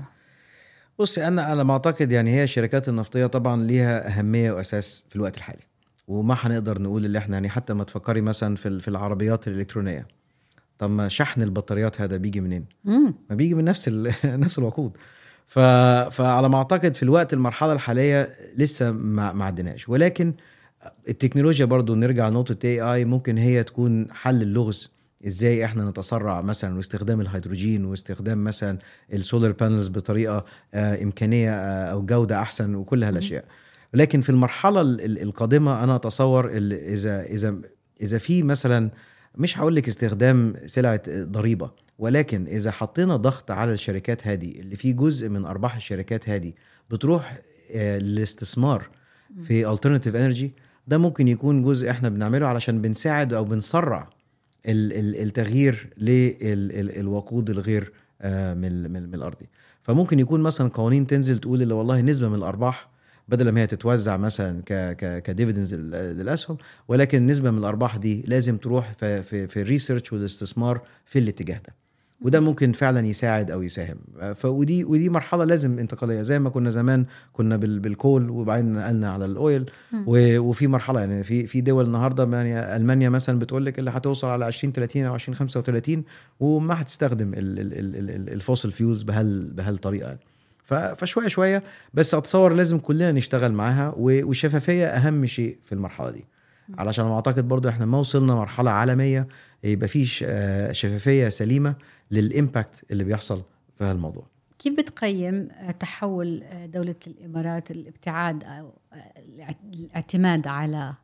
بصي انا على ما اعتقد يعني هي الشركات النفطيه طبعا ليها اهميه واساس في الوقت الحالي وما هنقدر نقول اللي احنا يعني حتى ما تفكري مثلا في في العربيات الالكترونيه طب ما شحن البطاريات هذا بيجي منين؟ مم. ما بيجي من نفس نفس الوقود ف... فعلى ما اعتقد في الوقت المرحله الحاليه لسه ما ما عدناش ولكن التكنولوجيا برضو نرجع لنقطة اي اي ممكن هي تكون حل اللغز ازاي احنا نتسرع مثلا واستخدام الهيدروجين واستخدام مثلا السولار بانلز بطريقة آه امكانية آه او جودة احسن وكل هالاشياء لكن في المرحلة القادمة انا اتصور اذا اذا اذا في مثلا مش هقول لك استخدام سلعة ضريبة ولكن اذا حطينا ضغط على الشركات هذه اللي في جزء من ارباح الشركات هذه بتروح آه للاستثمار في الترناتيف انرجي ده ممكن يكون جزء احنا بنعمله علشان بنساعد او بنسرع التغيير للوقود الغير من من الارضي فممكن يكون مثلا قوانين تنزل تقول اللي والله نسبه من الارباح بدل ما هي تتوزع مثلا كديفيدنز للاسهم ولكن نسبه من الارباح دي لازم تروح في في, في الريسيرش والاستثمار في الاتجاه ده وده ممكن فعلا يساعد او يساهم فودي ودي مرحله لازم انتقاليه زي ما كنا زمان كنا بالكول وبعدين نقلنا على الاويل وفي مرحله يعني في في دول النهارده يعني المانيا مثلا بتقول لك اللي هتوصل على 20 30 او 20 35 وما هتستخدم الفوسل فيولز بهال بهالطريقه يعني فشويه شويه بس اتصور لازم كلنا نشتغل معاها والشفافيه اهم شيء في المرحله دي علشان اعتقد برضو احنا ما وصلنا مرحله عالميه يبقى في شفافيه سليمه للامباكت اللي بيحصل في هالموضوع كيف بتقيم تحول دولة الإمارات الابتعاد أو الاعتماد على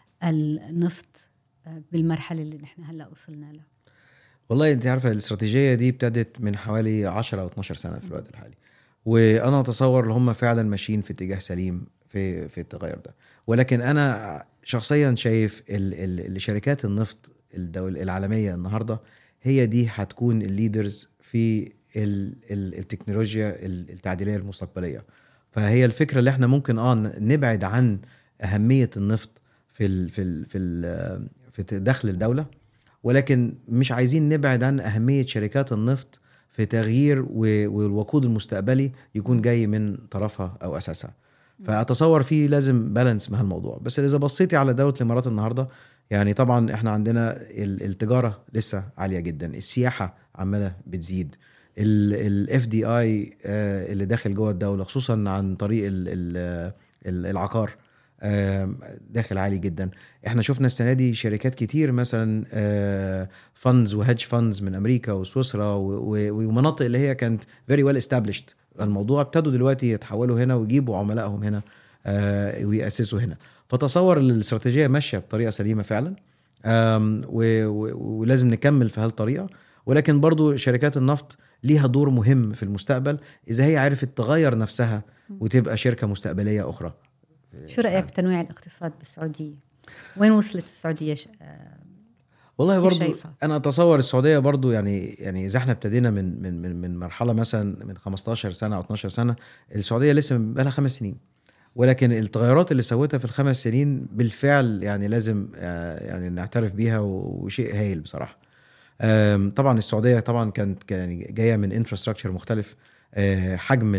النفط بالمرحلة اللي نحن هلا وصلنا لها؟ والله انت عارفه الاستراتيجيه دي ابتدت من حوالي 10 او 12 سنه في الوقت الحالي وانا اتصور ان هم فعلا ماشيين في اتجاه سليم في في التغير ده ولكن انا شخصيا شايف الشركات النفط الدول العالميه النهارده هي دي هتكون الليدرز في التكنولوجيا التعديليه المستقبليه فهي الفكره اللي احنا ممكن اه نبعد عن اهميه النفط في في ال في ال في ال في دخل الدوله ولكن مش عايزين نبعد عن اهميه شركات النفط في تغيير و- والوقود المستقبلي يكون جاي من طرفها او اساسها فاتصور في لازم بالانس مع الموضوع بس اذا بصيتي على دوله الامارات النهارده يعني طبعا احنا عندنا ال- التجاره لسه عاليه جدا السياحه عماله بتزيد الاف دي اي اللي داخل جوه الدوله خصوصا عن طريق ال ال ال العقار آم، داخل عالي جدا احنا شفنا السنه دي شركات كتير مثلا فاندز وهيدج فاندز من امريكا وسويسرا و- و- ومناطق اللي هي كانت فيري ويل استابليشد الموضوع ابتدوا دلوقتي يتحولوا هنا ويجيبوا عملائهم هنا آه، ويأسسوا هنا فتصور الاستراتيجيه ماشيه بطريقه سليمه فعلا آم، و- و- ولازم نكمل في هالطريقه ولكن برضو شركات النفط ليها دور مهم في المستقبل اذا هي عرفت تغير نفسها وتبقى شركه مستقبليه اخرى شو رايك بتنويع الاقتصاد بالسعوديه وين وصلت السعوديه ش... آه، والله كيف برضو شايفها؟ انا اتصور السعوديه برضو يعني يعني اذا احنا ابتدينا من من من, من مرحله مثلا من 15 سنه او 12 سنه السعوديه لسه بقى لها خمس سنين ولكن التغيرات اللي سوتها في الخمس سنين بالفعل يعني لازم آه، يعني نعترف بيها و- وشيء هايل بصراحه آم، طبعا السعوديه طبعا كانت كان يعني جايه من انفراستراكشر مختلف آه، حجم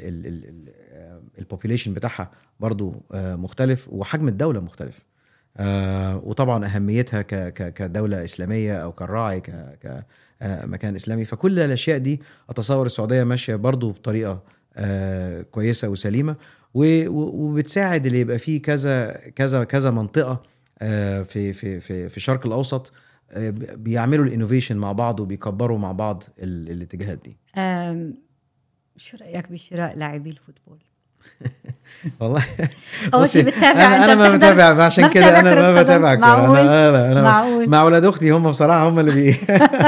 البوبيليشن بتاعها برضو آه، مختلف وحجم الدوله مختلف آه، وطبعا اهميتها ك- ك- كدوله اسلاميه او كالراعي كمكان اسلامي فكل الاشياء دي اتصور السعوديه ماشيه برضو بطريقه آه، كويسه وسليمه و- و- وبتساعد اللي يبقى فيه كذا كذا كذا منطقه آه، في في في في الشرق الاوسط آه، بيعملوا الانوفيشن مع بعض وبيكبروا مع بعض ال- الاتجاهات دي آم، شو رايك بشراء لاعبي الفوتبول والله اول بصي، شيء بتتابع انا أنت انا ما بتحضر- بتابع عشان ما كده بتابع انا كرة ما قدم. بتابع كورة. معقول؟ انا لا انا معقول مع اولاد اختي هم بصراحه هم اللي بي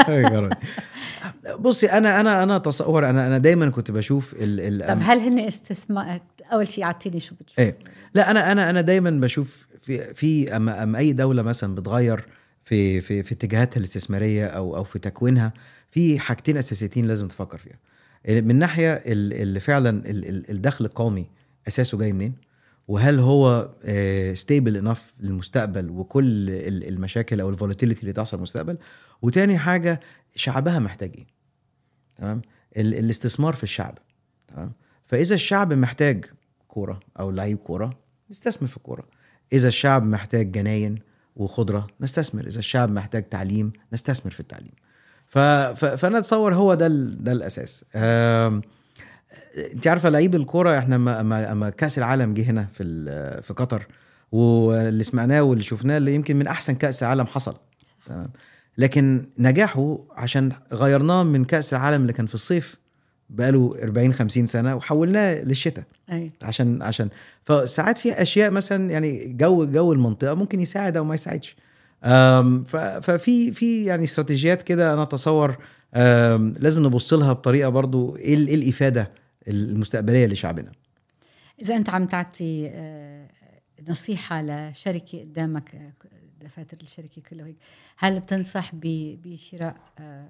بصي انا انا انا اتصور انا انا دايما كنت بشوف ال ال طب هل هن استثمار اول شيء اعطيني شو بتشوف ايه لا انا انا انا دايما بشوف في في اما اما اي دوله مثلا بتغير في في في اتجاهاتها الاستثماريه او او في تكوينها في حاجتين اساسيتين لازم تفكر فيها من ناحيه ال- اللي فعلا ال- ال- الدخل القومي اساسه جاي منين وهل هو ستيبل انف للمستقبل وكل ال- المشاكل او الفولاتيليتي اللي تحصل في المستقبل وتاني حاجه شعبها محتاج ايه تمام ال- الاستثمار في الشعب تمام فاذا الشعب محتاج كوره او لعيب كوره نستثمر في الكوره اذا الشعب محتاج جناين وخضره نستثمر اذا الشعب محتاج تعليم نستثمر في التعليم ف... ف... فانا اتصور هو ده ال... ده الاساس آم... انت عارفه لعيب الكوره احنا ما ما ما كاس العالم جه هنا في ال... في قطر واللي سمعناه واللي شفناه اللي يمكن من احسن كاس عالم حصل تمام لكن نجاحه عشان غيرناه من كاس العالم اللي كان في الصيف بقاله 40 50 سنه وحولناه للشتاء أي. عشان عشان فساعات في اشياء مثلا يعني جو جو المنطقه ممكن يساعد او ما يساعدش أم، ف- ففي في يعني استراتيجيات كده انا اتصور أم، لازم نبص لها بطريقه برضو ايه ال- إيه الافاده المستقبليه لشعبنا اذا انت عم تعطي آه، نصيحه لشركه قدامك آه، دفاتر الشركه كلها هيك هل بتنصح ب- بشراء آه،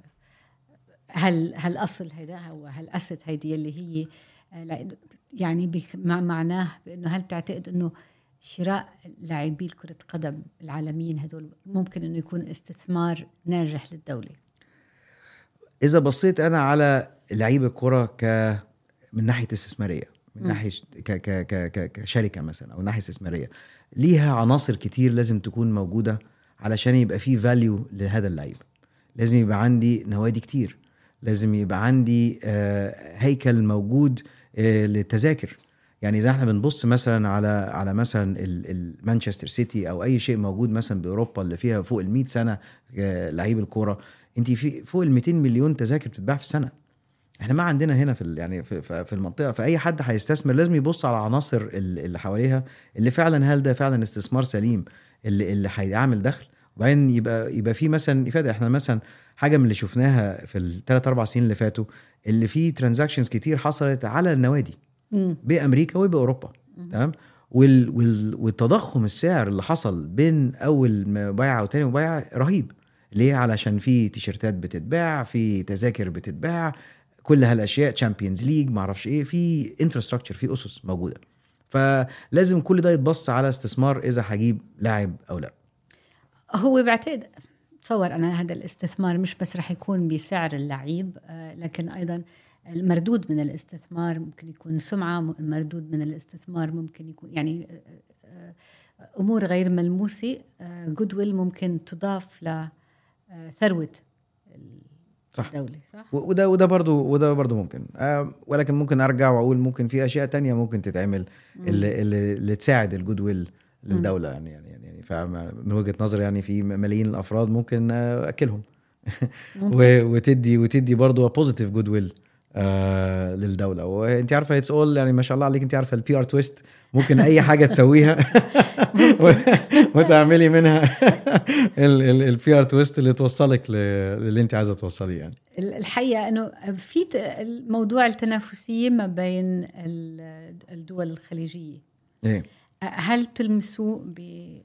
هل هل اصل هيدا هو هل اسد هيدي اللي هي آه، لا- يعني بك- مع معناه بانه هل تعتقد انه شراء لاعبي كرة قدم العالميين هدول ممكن انه يكون استثمار ناجح للدولة اذا بصيت انا على لعيب الكره ك من ناحيه استثماريه من مم. ناحيه ك... ك... ك... ك... كشركه مثلا او ناحيه استثماريه ليها عناصر كتير لازم تكون موجوده علشان يبقى في فاليو لهذا اللعيب لازم يبقى عندي نوادي كتير لازم يبقى عندي آه، هيكل موجود آه، للتذاكر يعني اذا احنا بنبص مثلا على على مثلا ال- ال- مانشستر سيتي او اي شيء موجود مثلا باوروبا اللي فيها فوق ال 100 سنه آه، لعيب الكوره انت في فوق ال 200 مليون تذاكر بتتباع في السنه احنا ما عندنا هنا في ال- يعني في, في في المنطقه فاي حد هيستثمر لازم يبص على العناصر ال- اللي حواليها اللي فعلا هل ده فعلا استثمار سليم اللي اللي هيعمل دخل وبعدين يبقى يبقى في مثلا افاده احنا مثلا حاجه من اللي شفناها في الثلاث اربع سنين اللي فاتوا اللي فيه ترانزاكشنز كتير حصلت على النوادي مم. بامريكا وباوروبا تمام وال وال والتضخم السعر اللي حصل بين اول مبايعه وتاني مبايعه رهيب ليه علشان في تيشيرتات بتتباع في تذاكر بتتباع كل هالاشياء تشامبيونز ليج ما اعرفش ايه في انفراستراكشر في اسس موجوده فلازم كل ده يتبص على استثمار اذا هجيب لاعب او لا هو بعتقد تصور انا هذا الاستثمار مش بس رح يكون بسعر اللعيب آه، لكن ايضا المردود من الاستثمار ممكن يكون سمعه مردود من الاستثمار ممكن يكون يعني آه، آه، امور غير ملموسه جود ويل ممكن تضاف لثروه صح. الدوله صح وده وده برضه وده برضه ممكن آه ولكن ممكن ارجع واقول ممكن في اشياء تانية ممكن تتعمل اللي, اللي, اللي تساعد الجود ويل للدوله يعني يعني يعني فمن وجهه نظري يعني في ملايين الافراد ممكن اكلهم وتدي وتدي برضه بوزيتيف جود ويل آه للدوله وانت عارفه اتس اول يعني ما شاء الله عليك انت عارفه البي ار تويست ممكن اي حاجه تسويها وتعملي منها البي ار تويست اللي توصلك للي انت عايزه توصليه يعني الحقيقه انه في موضوع التنافسيه ما بين الدول الخليجيه ايه هل تلمسوه ب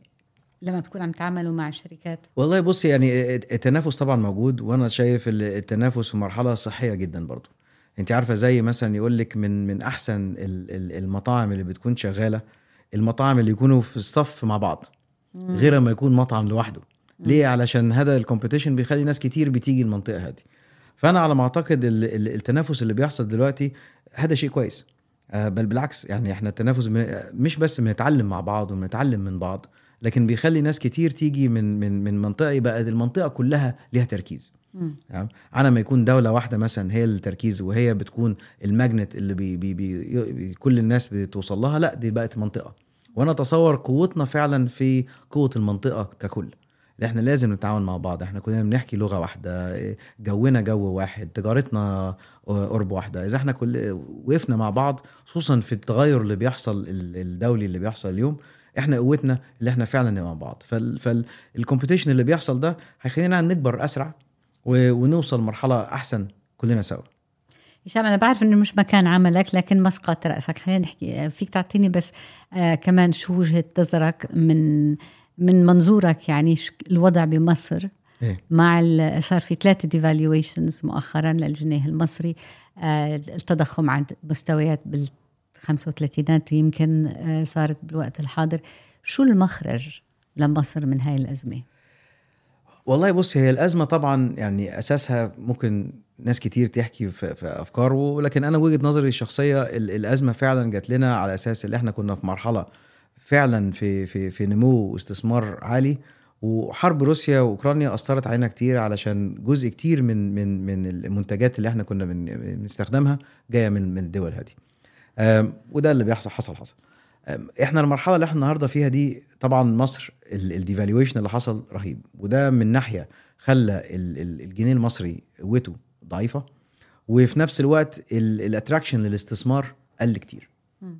لما بتكون عم تعملوا مع الشركات والله بصي يعني التنافس طبعا موجود وانا شايف التنافس في مرحله صحيه جدا برضو انت عارفه زي مثلا يقول لك من من احسن المطاعم اللي بتكون شغاله المطاعم اللي يكونوا في الصف مع بعض غير ما يكون مطعم لوحده ليه علشان هذا الكومبيتيشن بيخلي ناس كتير بتيجي المنطقه هذه فانا على ما اعتقد التنافس اللي بيحصل دلوقتي هذا شيء كويس آه، بل بالعكس يعني احنا التنافس مش بس بنتعلم مع بعض وبنتعلم من بعض لكن بيخلي ناس كتير تيجي من من من منطقه يبقى المنطقه كلها ليها تركيز يعني على ما يكون دوله واحده مثلا هي التركيز وهي بتكون الماجنت اللي بي بي بي كل الناس بتوصل لها لا دي بقت منطقه وانا اتصور قوتنا فعلا في قوه المنطقه ككل احنا لازم نتعاون مع بعض احنا كلنا بنحكي لغه واحده جونا جو واحد تجارتنا قرب واحده اذا احنا كل وقفنا مع بعض خصوصا في التغير اللي بيحصل الدولي اللي بيحصل اليوم احنا قوتنا اللي احنا فعلا نبقى مع بعض فالكومبيتيشن اللي بيحصل ده هيخلينا نكبر اسرع ونوصل مرحله احسن كلنا سوا هشام انا بعرف انه مش مكان عملك لكن مسقط راسك خلينا نحكي فيك تعطيني بس آه كمان شو وجهه نظرك من من منظورك يعني الوضع بمصر إيه؟ مع صار في ثلاثة ديفالويشنز مؤخرا للجنيه المصري آه التضخم عند مستويات بال 35 يمكن آه صارت بالوقت الحاضر شو المخرج لمصر من هاي الأزمة؟ والله بص هي الأزمة طبعا يعني أساسها ممكن ناس كتير تحكي في, في أفكار ولكن أنا وجهة نظري الشخصية الأزمة فعلا جات لنا على أساس اللي احنا كنا في مرحلة فعلا في في في نمو واستثمار عالي وحرب روسيا واوكرانيا اثرت علينا كتير علشان جزء كتير من من من المنتجات اللي احنا كنا بنستخدمها جايه من من الدول هذه وده اللي بيحصل حصل حصل احنا المرحله اللي احنا النهارده فيها دي طبعا مصر الديفالويشن اللي حصل رهيب وده من ناحيه خلى الجنيه المصري قوته ضعيفه وفي نفس الوقت الاتراكشن للاستثمار قل كتير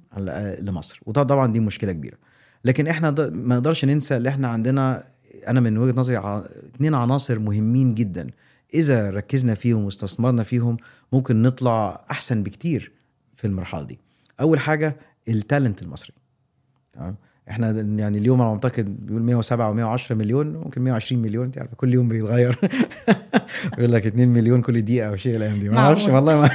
لمصر وده طبعا دي مشكله كبيره لكن احنا ما نقدرش ننسى اللي احنا عندنا انا من وجهه نظري اثنين عناصر مهمين جدا اذا ركزنا فيهم واستثمرنا فيهم ممكن نطلع احسن بكتير في المرحله دي اول حاجه التالنت المصري تمام احنا يعني اليوم انا اعتقد بيقول 107 و110 مليون ممكن 120 مليون انت عارف كل يوم بيتغير بيقول لك 2 مليون كل دقيقه او شيء الايام دي ما اعرفش والله ما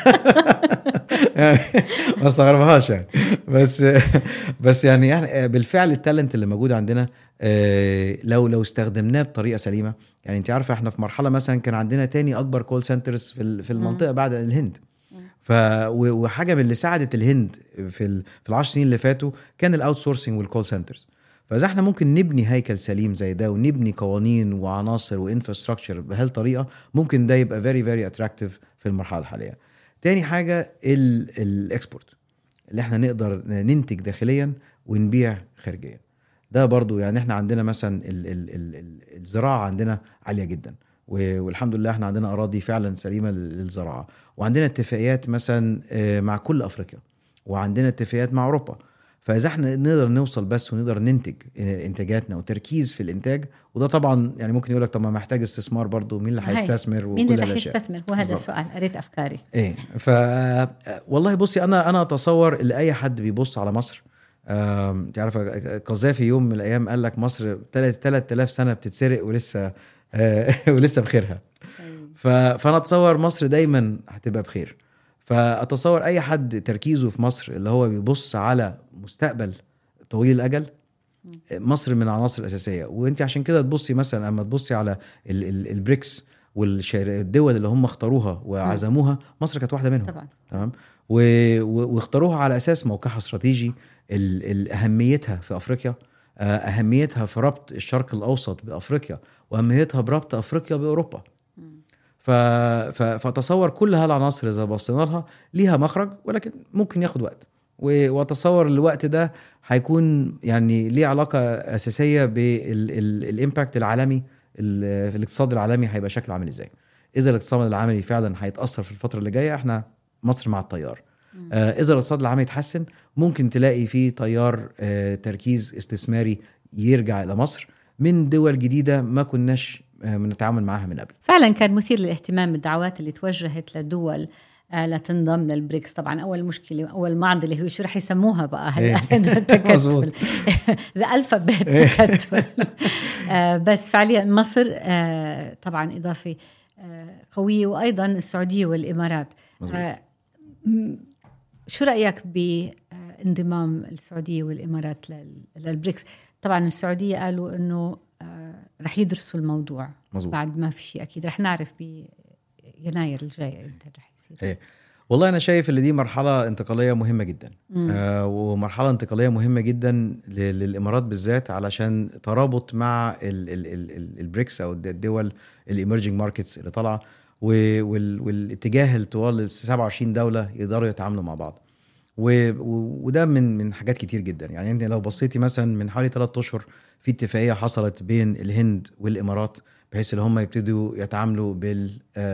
يعني ما استغربهاش يعني بس بس يعني يعني بالفعل التالنت اللي موجود عندنا آه، لو لو استخدمناه بطريقه سليمه يعني انت عارفه احنا في مرحله مثلا كان عندنا تاني اكبر كول سنترز في في المنطقه بعد الهند ف وحاجه من اللي ساعدت الهند في في العشر سنين اللي فاتوا كان الاوت سورسنج والكول سنترز فاذا احنا ممكن نبني هيكل سليم زي ده ونبني قوانين وعناصر وانفراستراكشر بهالطريقه ممكن ده يبقى فيري فيري اتراكتيف في المرحله الحاليه تاني حاجه الاكسبورت اللي احنا نقدر ننتج داخليا ونبيع خارجيا ده برضو يعني احنا عندنا مثلا ال ال ال الزراعه عندنا عاليه جدا والحمد لله احنا عندنا اراضي فعلا سليمه للزراعه وعندنا اتفاقيات مثلا آه، مع كل افريقيا وعندنا اتفاقيات مع اوروبا فاذا احنا نقدر نوصل بس ونقدر ننتج آه، انتاجاتنا وتركيز في الانتاج وده طبعا يعني ممكن يقول لك طب ما محتاج استثمار برضه مين اللي هيستثمر مين اللي هيستثمر وهذا السؤال قريت افكاري ايه ف والله بصي انا انا اتصور اللي اي حد بيبص على مصر انت عارفه قذافي يوم من الايام قال لك مصر 3000 سنه بتتسرق ولسه ولسه بخيرها فانا اتصور مصر دايما هتبقى بخير فاتصور اي حد تركيزه في مصر اللي هو بيبص على مستقبل طويل الاجل مصر من العناصر الاساسيه وانت عشان كده تبصي مثلا اما تبصي على ال- ال- البريكس والدول اللي هم اختاروها وعزموها مصر كانت واحده منهم طبعا تمام و- و- واختاروها على اساس موقعها استراتيجي ال- ال- اهميتها في افريقيا آه، اهميتها في ربط الشرق الاوسط بافريقيا واهميتها بربط افريقيا باوروبا ف... ف... فتصور كل هالعناصر اذا بصينا لها ليها مخرج ولكن ممكن ياخد وقت و... واتصور الوقت ده هيكون يعني ليه علاقه اساسيه بالامباكت العالمي ال- في الاقتصاد العالمي هيبقى شكله عامل ازاي اذا الاقتصاد العالمي فعلا هيتاثر في الفتره اللي جايه احنا مصر مع التيار آه اذا الاقتصاد العالمي يتحسن ممكن تلاقي فيه تيار آه تركيز استثماري يرجع الى مصر من دول جديده ما كناش آه بنتعامل معاها من قبل فعلا كان مثير للاهتمام الدعوات اللي توجهت لدول آه، لتنضم للبريكس طبعا اول مشكله اول معضله هي شو رح يسموها بقى هلا مظبوط. التكتل ذا الفابت تكتل آه، بس فعليا مصر آه، طبعا اضافه آه، قويه وايضا السعوديه والامارات مظبوط. آه، م- شو رايك بانضمام السعوديه والامارات لل- للبريكس طبعا السعوديه قالوا انه آه، رح يدرسوا الموضوع مظبوط بعد ما في شيء اكيد رح نعرف بيناير الجاي امتى رح يصير إيه. والله انا شايف ان دي مرحله انتقاليه مهمه جدا مم. آه ومرحله انتقاليه مهمه جدا ل- للامارات بالذات علشان ترابط مع ال- ال- ال- ال- البريكس او الد- الدول الايمرجنج ماركتس اللي طالعه و- وال- والاتجاه اللي طوال ال 27 دوله يقدروا يتعاملوا مع بعض و- و- وده من من حاجات كتير جدا يعني انت لو بصيتي مثلا من حوالي 3 اشهر في اتفاقيه حصلت بين الهند والامارات بحيث ان هم يبتدوا يتعاملوا بال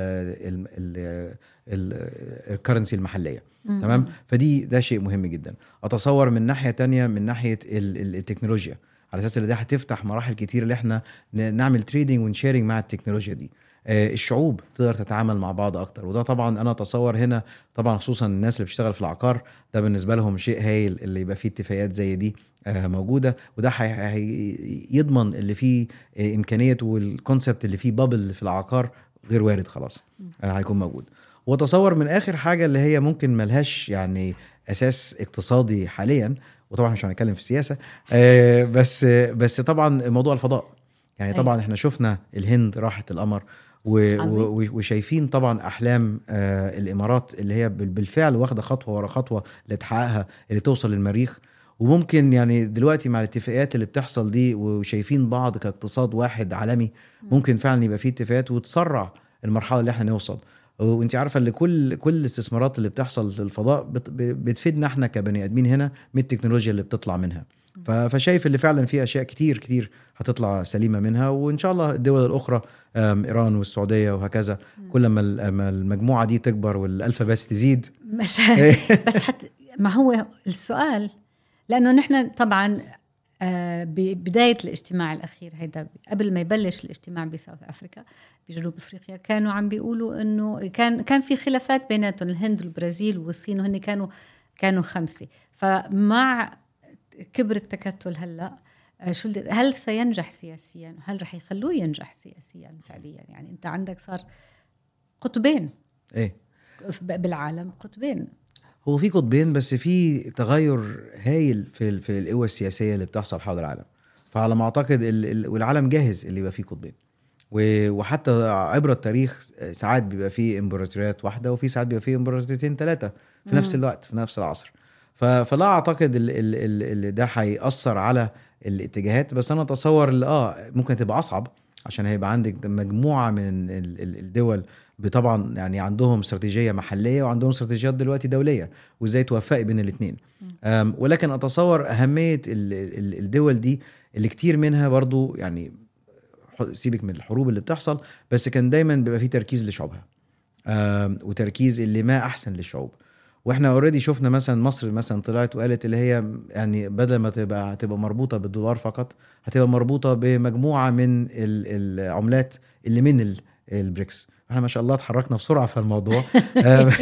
الكرنسي المحليه مم. تمام فدي ده شيء مهم جدا اتصور من ناحيه تانية من ناحيه ال- ال- التكنولوجيا على اساس ان ده هتفتح مراحل كتير اللي احنا ن- نعمل تريدنج ونشيرنج مع التكنولوجيا دي آه، الشعوب تقدر تتعامل مع بعض اكتر وده طبعا انا اتصور هنا طبعا خصوصا الناس اللي بتشتغل في العقار ده بالنسبه لهم شيء هايل اللي يبقى فيه اتفاقيات زي دي آه، موجوده وده هي- هي- يضمن اللي فيه آه، امكانيه والكونسبت اللي فيه بابل في العقار غير وارد خلاص آه، هيكون موجود واتصور من اخر حاجه اللي هي ممكن ملهاش يعني اساس اقتصادي حاليا وطبعا مش هنتكلم في السياسه آه، بس بس طبعا موضوع الفضاء يعني أيوة. طبعا احنا شفنا الهند راحت القمر و- عظيم. و- وشايفين طبعا احلام آه، الامارات اللي هي بال- بالفعل واخده خطوه ورا خطوه لتحققها اللي توصل للمريخ وممكن يعني دلوقتي مع الاتفاقيات اللي بتحصل دي وشايفين بعض كاقتصاد واحد عالمي ممكن فعلا يبقى فيه اتفاقات وتسرع المرحله اللي احنا نوصل وانت عارفه ان كل كل الاستثمارات اللي بتحصل في الفضاء بت- ب- بتفيدنا احنا كبني ادمين هنا من التكنولوجيا اللي بتطلع منها ف- فشايف اللي فعلا في اشياء كتير كتير هتطلع سليمه منها وان شاء الله الدول الاخرى آم، ايران والسعوديه وهكذا كل ما ال- ما المجموعه دي تكبر والالفا بس تزيد بس بس حت ما هو السؤال لانه نحن طبعا آه، ببدايه الاجتماع الاخير هيدا قبل ما يبلش الاجتماع بساوث افريكا بجنوب افريقيا كانوا عم بيقولوا انه كان كان في خلافات بيناتهم الهند والبرازيل والصين وهن كانوا كانوا خمسه فمع كبر التكتل هلا آه، شو الد- هل سينجح سياسيا هل رح يخلوه ينجح سياسيا فعليا يعني انت عندك صار قطبين ايه بالعالم قطبين هو في قطبين بس في تغير هايل في ال- في القوى السياسيه اللي بتحصل حول العالم فعلى ما اعتقد ال- ال- والعالم جاهز اللي يبقى فيه قطبين و- وحتى عبر التاريخ ساعات بيبقى فيه امبراطوريات واحده وفي ساعات بيبقى فيه امبراطوريتين ثلاثه في نفس الوقت في نفس العصر ف- فلا اعتقد ال- ال- ال- ال- ده هيأثر على الاتجاهات بس انا اتصور ال- اه ممكن تبقى اصعب عشان هيبقى عندك مجموعه من ال- ال- الدول طبعا يعني عندهم استراتيجيه محليه وعندهم استراتيجيات دلوقتي دوليه وازاي توفقي بين الاثنين ولكن اتصور اهميه ال- ال- الدول دي اللي كتير منها برضو يعني ح- سيبك من الحروب اللي بتحصل بس كان دايما بيبقى فيه تركيز لشعوبها آم، وتركيز اللي ما احسن للشعوب واحنا اوريدي شفنا مثلا مصر مثلا طلعت وقالت اللي هي يعني بدل ما تبقى تبقى مربوطه بالدولار فقط هتبقى مربوطه بمجموعه من ال- العملات اللي من ال- البريكس احنا ما شاء الله اتحركنا بسرعه في الموضوع آم،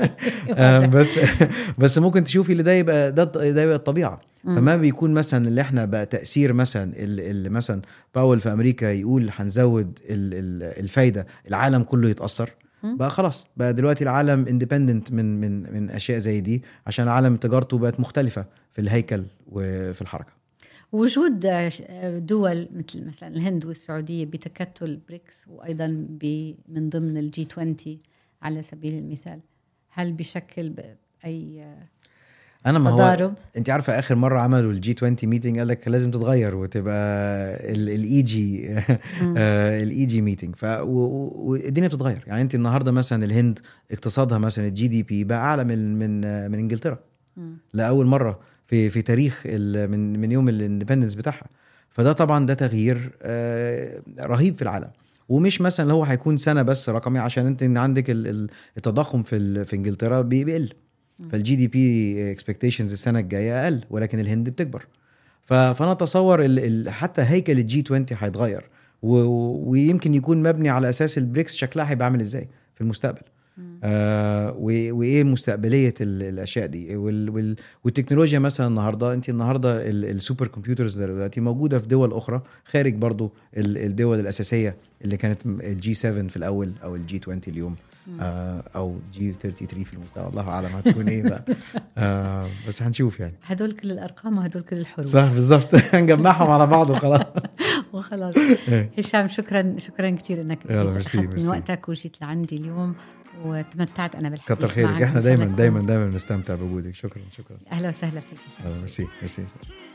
آم، بس بس ممكن تشوفي اللي ده يبقى ده ده يبقى الطبيعه فما بيكون مثلا اللي احنا بقى تاثير مثلا اللي اللي مثلا باول في امريكا يقول هنزود ال- ال- الفايده العالم كله يتاثر بقى خلاص بقى دلوقتي العالم اندبندنت من من من اشياء زي دي عشان العالم تجارته بقت مختلفه في الهيكل وفي الحركه وجود دول مثل مثلا الهند والسعوديه بتكتل بريكس وايضا من ضمن الجي 20 على سبيل المثال هل بشكل اي انا ما هو انت عارفه اخر مره عملوا الجي 20 ميتنج قال لك لازم تتغير وتبقى الاي جي الاي جي ميتنج ف والدنيا بتتغير يعني انت النهارده مثلا الهند اقتصادها مثلا الجي دي بي بقى اعلى من من من انجلترا لاول مره في في تاريخ من من يوم الاندبندنس بتاعها فده طبعا ده تغيير رهيب في العالم ومش مثلا اللي هو هيكون سنه بس رقمي عشان انت عندك التضخم في في انجلترا بيقل فالجي دي بي اكسبكتيشنز السنه الجايه اقل ولكن الهند بتكبر فانا اتصور ال ال حتى هيكل الجي 20 هيتغير ويمكن يكون مبني على اساس البريكس شكلها هيبقى عامل ازاي في المستقبل آه وايه مستقبليه الاشياء دي وال وال والتكنولوجيا مثلا النهارده انت النهارده السوبر كمبيوترز دلوقتي موجوده في دول اخرى خارج برضو الدول الاساسيه اللي كانت الجي 7 في الاول او الجي 20 اليوم آه او جي 33 في المستوى الله اعلم هتكون ايه بقى آه بس هنشوف يعني هدول كل الارقام وهدول كل الحروف صح بالظبط هنجمعهم على بعض وخلاص وخلاص هشام شكرا شكرا كثير انك ميرسي من وقتك وجيت لعندي اليوم وتمتعت انا بالحديث كتر خيرك احنا دايما دايما دايما بنستمتع بوجودك شكرا شكرا اهلا وسهلا فيك ميرسي ميرسي